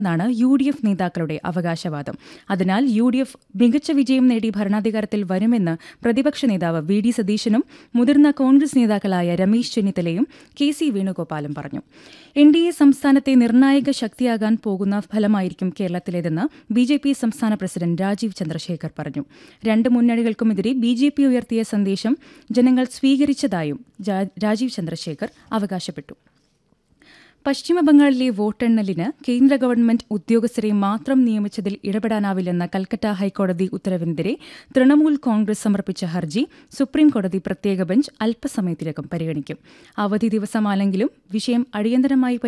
എന്നാണ് U D F നേതാക്കളുടെ അവകാശവാദം അതിനാൽ യു ഡി എഫ് മികച്ച വിജയം നേടി ഭരണാധികാരത്തിൽ വരുമെന്ന് പ്രതിപക്ഷ നേതാവ് വി ഡി സതീശനും മുതിർന്ന കോൺഗ്രസ് നേതാക്കളായ രമേശ് ചെന്നിത്തലയും കെ സി വേണുഗോപാലും പറഞ്ഞു എൻ ഡി എ സംസ്ഥാനത്തെ നിർണായക ശക്തിയാകാൻ പോകുന്ന ഫലമായിരിക്കും കേരളത്തിലേതെന്ന് ബി ജെ പി സംസ്ഥാന പ്രസിഡന്റ് രാജീവ് ചന്ദ്രശേഖർ പറഞ്ഞു രണ്ട് മുന്നണികൾക്കുമെതിരെ ബി ജെ പി ഉയർത്തിയ സന്ദേശം ജനങ്ങൾ സ്വീകരിച്ചതായും ജാ- രാജീവ് ചന്ദ്രശേഖർ അവകാശപ്പെട്ടു പശ്ചിമബംഗാളിലെ വോട്ടെണ്ണലിന് കേന്ദ്ര ഗവൺമെന്റ് ഉദ്യോഗസ്ഥരെ മാത്രം നിയമിച്ചതിൽ ഇടപെടാനാവില്ലെന്ന കൽക്കട്ട ഹൈക്കോടതി ഉത്തരവിനെതിരെ തൃണമൂൽ കോൺഗ്രസ് സമർപ്പിച്ച ഹർജി സുപ്രീംകോടതി പ്രത്യേക ബെഞ്ച് അല്പസമയത്തിനകം പരിഗണിക്കും അവധി ദിവസമാണെങ്കിലും വിഷയം അടിയന്തരമായി